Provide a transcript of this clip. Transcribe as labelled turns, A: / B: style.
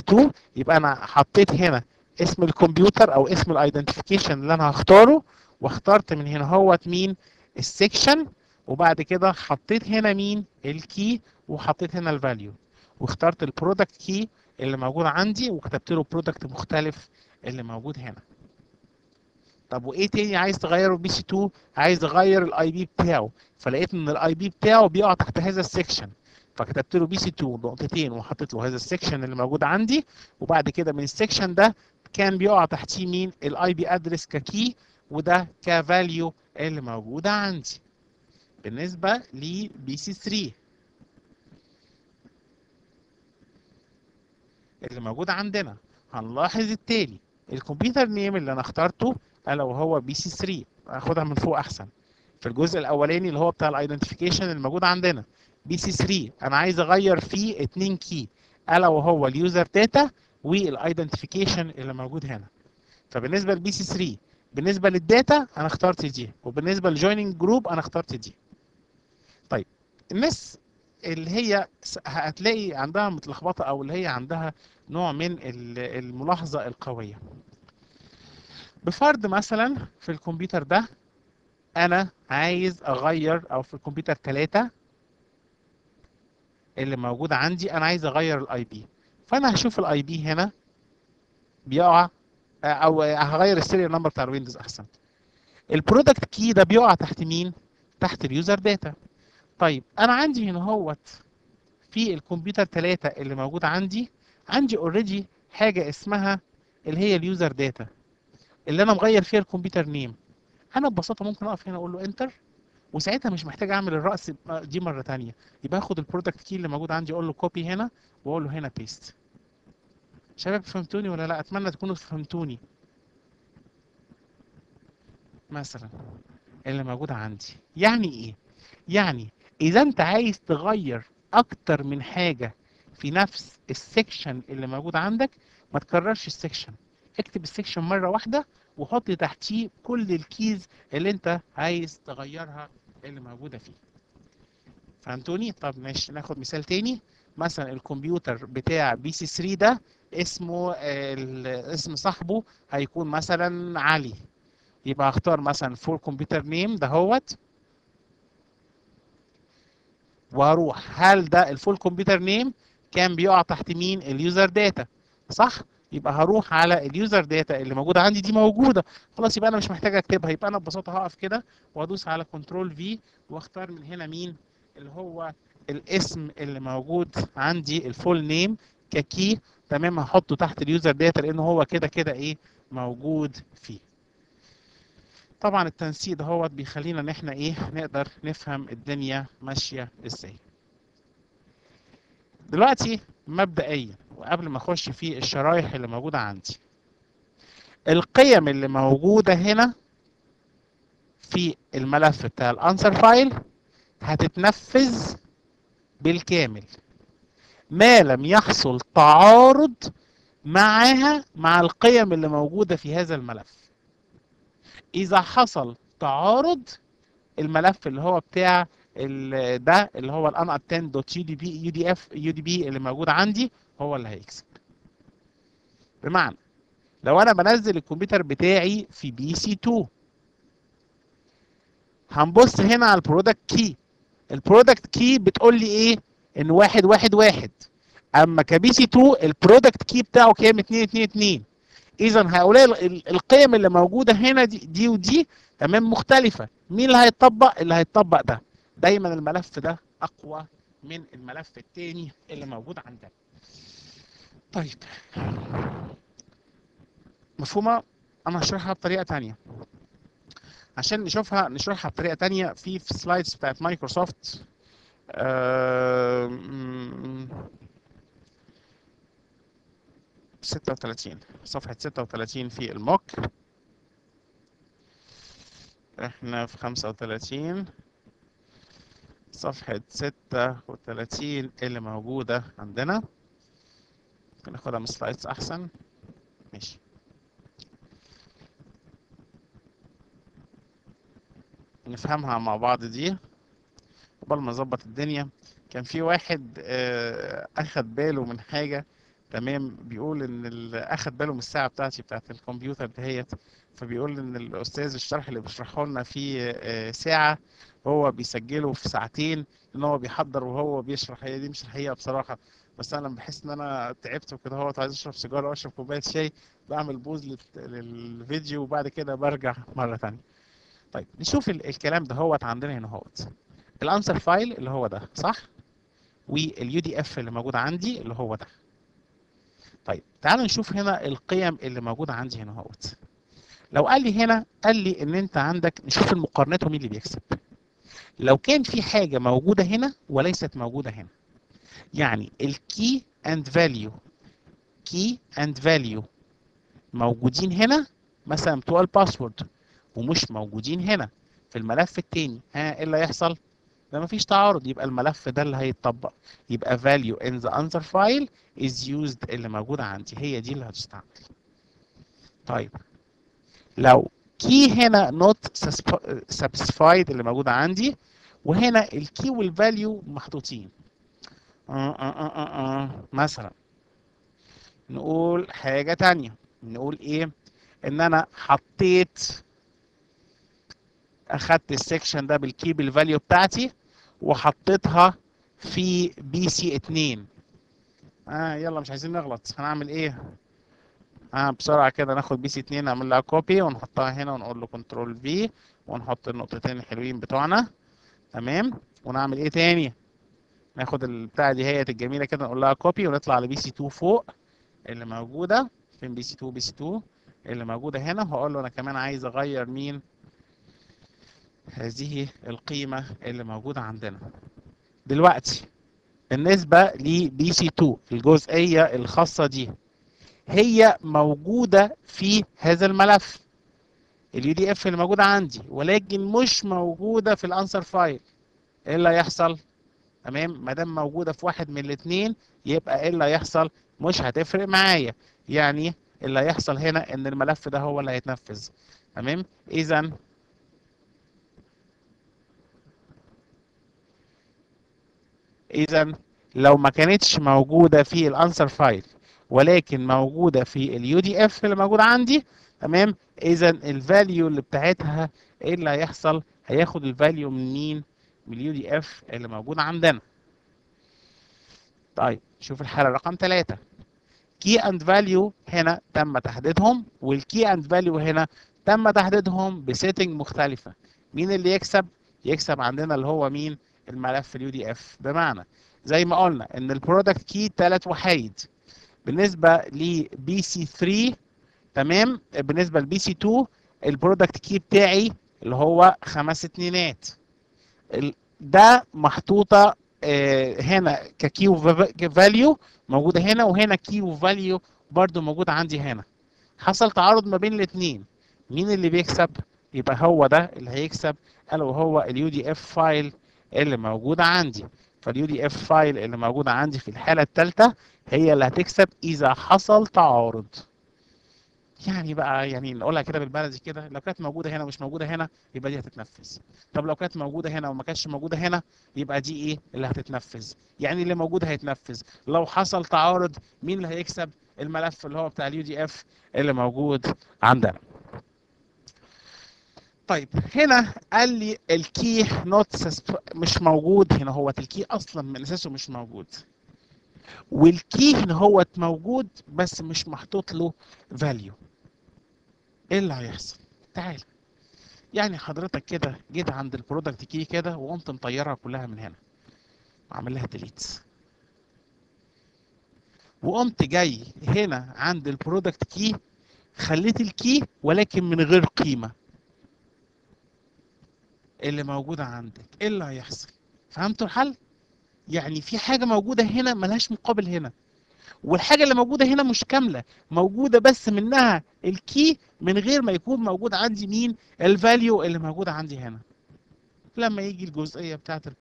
A: 2 يبقى انا حطيت هنا اسم الكمبيوتر او اسم الايدنتيفيكيشن اللي انا هختاره واخترت من هنا هوت مين السكشن وبعد كده حطيت هنا مين الكي وحطيت هنا الفاليو واخترت البرودكت كي اللي موجود عندي وكتبت له برودكت مختلف اللي موجود هنا طب وايه تاني عايز تغيره بي سي 2 عايز اغير الاي بي بتاعه فلقيت ان الاي بي بتاعه بيقع تحت هذا السكشن فكتبت له بي سي 2 نقطتين وحطيت له هذا السكشن اللي موجود عندي وبعد كده من السكشن ده كان بيقع تحتيه مين الاي بي ادرس ككي وده كفاليو اللي موجوده عندي بالنسبه لبي سي 3 اللي موجود عندنا هنلاحظ التالي الكمبيوتر نيم اللي انا اخترته الا وهو بي سي 3 اخدها من فوق احسن في الجزء الاولاني اللي هو بتاع الايدنتيفيكيشن الموجود عندنا بي سي 3 انا عايز اغير فيه اتنين كي الا وهو اليوزر داتا والايدنتيفيكيشن اللي موجود هنا فبالنسبه للبي سي 3 بالنسبه للداتا انا اخترت دي وبالنسبه للجويننج جروب انا اخترت دي طيب الناس اللي هي هتلاقي عندها متلخبطه او اللي هي عندها نوع من الملاحظه القويه بفرض مثلا في الكمبيوتر ده انا عايز اغير او في الكمبيوتر 3 اللي موجود عندي انا عايز اغير الاي بي فانا هشوف الاي بي هنا بيقع او هغير السيريال نمبر بتاع الويندوز احسن البرودكت كي ده بيقع تحت مين تحت اليوزر داتا طيب انا عندي هنا هوت في الكمبيوتر 3 اللي موجود عندي عندي اوريدي حاجه اسمها اللي هي اليوزر داتا اللي انا مغير فيها الكمبيوتر نيم انا ببساطه ممكن اقف هنا اقول له انتر وساعتها مش محتاج اعمل الرأس دي مره ثانيه يبقى اخد البرودكت كي اللي موجود عندي اقول له كوبي هنا واقول له هنا بيست شباب فهمتوني ولا لا اتمنى تكونوا فهمتوني مثلا اللي موجود عندي يعني ايه يعني اذا انت عايز تغير اكتر من حاجه في نفس السكشن اللي موجود عندك ما تكررش السكشن اكتب السكشن مره واحده وحط تحتيه كل الكيز اللي انت عايز تغيرها اللي موجوده فيه فهمتوني طب ماشي ناخد مثال تاني مثلا الكمبيوتر بتاع بي سي 3 ده اسمه اسم صاحبه هيكون مثلا علي يبقى هختار مثلا فور كمبيوتر نيم دهوت وهروح هل ده الفول كمبيوتر نيم كان بيقع تحت مين اليوزر داتا صح يبقى هروح على اليوزر داتا اللي موجوده عندي دي موجوده خلاص يبقى انا مش محتاج اكتبها يبقى انا ببساطه هقف كده وادوس على كنترول في واختار من هنا مين اللي هو الاسم اللي موجود عندي الفول نيم ككي تمام هحطه تحت اليوزر داتا لان هو كده كده ايه موجود فيه طبعا التنسيق دهوت بيخلينا ان احنا ايه نقدر نفهم الدنيا ماشيه ازاي دلوقتي مبدئيا وقبل ما اخش في الشرايح اللي موجوده عندي القيم اللي موجوده هنا في الملف بتاع الانسر فايل هتتنفذ بالكامل ما لم يحصل تعارض معها مع القيم اللي موجوده في هذا الملف اذا حصل تعارض الملف اللي هو بتاع ده اللي هو الان اتند دوت يو دي بي يو دي اف يو دي بي اللي موجود عندي هو اللي هيكسب بمعنى لو انا بنزل الكمبيوتر بتاعي في بي سي 2 هنبص هنا على البرودكت كي البرودكت كي بتقول لي ايه ان واحد واحد واحد اما كبي سي 2 البرودكت كي بتاعه كام 2 2 2 اذا هؤلاء القيم اللي موجوده هنا دي, دي ودي تمام مختلفه مين اللي هيتطبق اللي هيتطبق ده دايما الملف ده اقوى من الملف الثاني اللي موجود عندنا طيب مفهومه انا هشرحها بطريقه ثانيه عشان نشوفها نشرحها بطريقه ثانيه في في سلايدز بتاعت مايكروسوفت آه 36 صفحة 36 في الموك احنا في 35 صفحة 36 اللي موجودة عندنا ممكن ناخدها من سلايدز أحسن ماشي نفهمها مع بعض دي قبل ما نظبط الدنيا كان في واحد آه، أخد باله من حاجة تمام بيقول ان اللي اخد باله من الساعه بتاعتي بتاعت الكمبيوتر دهيت فبيقول ان الاستاذ الشرح اللي بيشرحه لنا في آه، ساعه هو بيسجله في ساعتين ان هو بيحضر وهو بيشرح هي دي مش الحقيقه بصراحه بس انا لما بحس ان انا تعبت وكده هو عايز اشرب سيجاره واشرب كوبايه شاي بعمل بوز لل- للفيديو وبعد كده برجع مره تانية طيب نشوف ال- الكلام ده هو عندنا هنا اهوت الانسر فايل اللي هو ده صح واليو دي اف اللي موجود عندي اللي هو ده طيب تعالوا نشوف هنا القيم اللي موجوده عندي هنا اهوت لو قال لي هنا قال لي ان انت عندك نشوف المقارنات ومين اللي بيكسب لو كان في حاجه موجوده هنا وليست موجوده هنا يعني الكي اند فاليو كي اند فاليو موجودين هنا مثلا بتوع الباسورد ومش موجودين هنا في الملف التاني ها ايه اللي هيحصل ده مفيش تعارض يبقى الملف ده اللي هيتطبق يبقى value in the answer file is used اللي موجودة عندي هي دي اللي هتستعمل طيب لو key هنا not satisfied اللي موجودة عندي وهنا الكي والفاليو محطوطين آه آه آه آه آه. مثلا نقول حاجة تانية نقول ايه ان انا حطيت اخدت السكشن ده بالكي بالفاليو بتاعتي وحطيتها في بي سي 2 اه يلا مش عايزين نغلط هنعمل ايه اه بسرعه كده ناخد بي سي 2 نعمل لها كوبي ونحطها هنا ونقول له كنترول في ونحط النقطتين الحلوين بتوعنا تمام ونعمل ايه تاني ناخد البتاعه دي هي الجميله كده نقول لها كوبي ونطلع على بي سي 2 فوق اللي موجوده فين بي سي 2 بي سي 2 اللي موجوده هنا وهقول له انا كمان عايز اغير مين هذه القيمة اللي موجودة عندنا دلوقتي بالنسبة لبي سي 2 الجزئية الخاصة دي هي موجودة في هذا الملف اليو دي اف اللي موجودة عندي ولكن مش موجودة في الانسر فايل ايه اللي هيحصل تمام ما دام موجودة في واحد من الاثنين يبقى ايه اللي هيحصل مش هتفرق معايا يعني اللي هيحصل هنا ان الملف ده هو اللي هيتنفذ تمام اذا اذا لو ما كانتش موجوده في الانسر فايل ولكن موجوده في اليو دي اف اللي موجود عندي تمام اذا الفاليو اللي بتاعتها ايه اللي هيحصل هياخد الفاليو من مين من اليو دي اف اللي موجود عندنا طيب شوف الحاله رقم 3 كي اند فاليو هنا تم تحديدهم والكي اند فاليو هنا تم تحديدهم بسيتنج مختلفه مين اللي يكسب يكسب عندنا اللي هو مين الملف اليو دي اف بمعنى زي ما قلنا ان البرودكت كي ثلاث وحيد بالنسبه لبي سي 3 تمام بالنسبه لبي سي 2 البرودكت كي بتاعي اللي هو خمس اتنينات ال- ده محطوطه آه، هنا ككيو فاليو موجوده هنا وهنا كيو فاليو برضو موجوده عندي هنا حصل تعارض ما بين الاثنين مين اللي بيكسب يبقى هو ده اللي هيكسب الا وهو اليو دي اف فايل اللي موجوده عندي فاليو دي اف فايل اللي موجوده عندي في الحاله الثالثه هي اللي هتكسب اذا حصل تعارض يعني بقى يعني نقولها كده بالبلدي كده لو كانت موجوده هنا ومش موجوده هنا يبقى دي هتتنفذ طب لو كانت موجوده هنا وما كانتش موجوده هنا يبقى دي ايه اللي هتتنفذ يعني اللي موجود هيتنفذ لو حصل تعارض مين اللي هيكسب الملف اللي هو بتاع اليو دي اف اللي موجود عندنا طيب هنا قال لي الكي نوت مش موجود هنا هو الكي اصلا من اساسه مش موجود والكي هنا هو موجود بس مش محطوط له فاليو ايه اللي هيحصل تعال يعني حضرتك كده جيت عند البرودكت كي كده وقمت مطيرها كلها من هنا وعامل لها ديليت وقمت جاي هنا عند البرودكت كي خليت الكي ولكن من غير قيمه اللي موجودة عندك ايه اللي هيحصل فهمتوا الحل يعني في حاجة موجودة هنا ملهاش مقابل هنا والحاجة اللي موجودة هنا مش كاملة موجودة بس منها الكي من غير ما يكون موجود عندي مين الفاليو اللي موجودة عندي هنا لما يجي الجزئية بتاعت